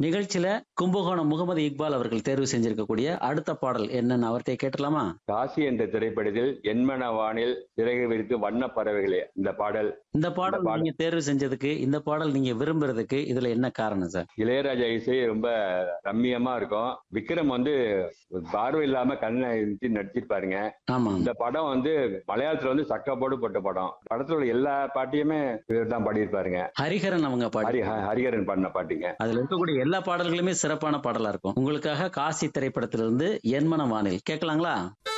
நிகழ்ச்சியில கும்பகோணம் முகமது இக்பால் அவர்கள் தேர்வு செஞ்சிருக்கக்கூடிய அடுத்த பாடல் என்னன்னு அவர்கிட்ட கேட்டலாமா காசி என்ற திரைப்படத்தில் என்மன வானில் சிறகு விரித்து வண்ண பறவைகளே இந்த பாடல் இந்த பாடல் பாடல். நீங்க தேர்வு செஞ்சதுக்கு இந்த பாடல் நீங்க விரும்புறதுக்கு இதுல என்ன காரணம் சார் இளையராஜா இசை ரொம்ப ரம்மியமா இருக்கும் விக்ரம் வந்து ஒரு பார்வை இல்லாம கண்ணை இருந்துச்சு நடிச்சிருப்பாருங்க ஆமா இந்த படம் வந்து மலையாளத்துல வந்து சக்கப்போடு போட்ட படம் படத்துல உள்ள எல்லா பாட்டையுமே இவர் தான் பாடியிருப்பாருங்க ஹரிஹரன் அவங்க பாடி ஹரி ஹரிஹரன் பாடின பாட்டுங்க அதுல இருக்கக்கூடிய எல்லா பாடல்களுமே சிறப்பான பாடலா இருக்கும் உங்களுக்காக காசி திரைப்படத்திலிருந்து என்மன வானில் கேட்கலாங்களா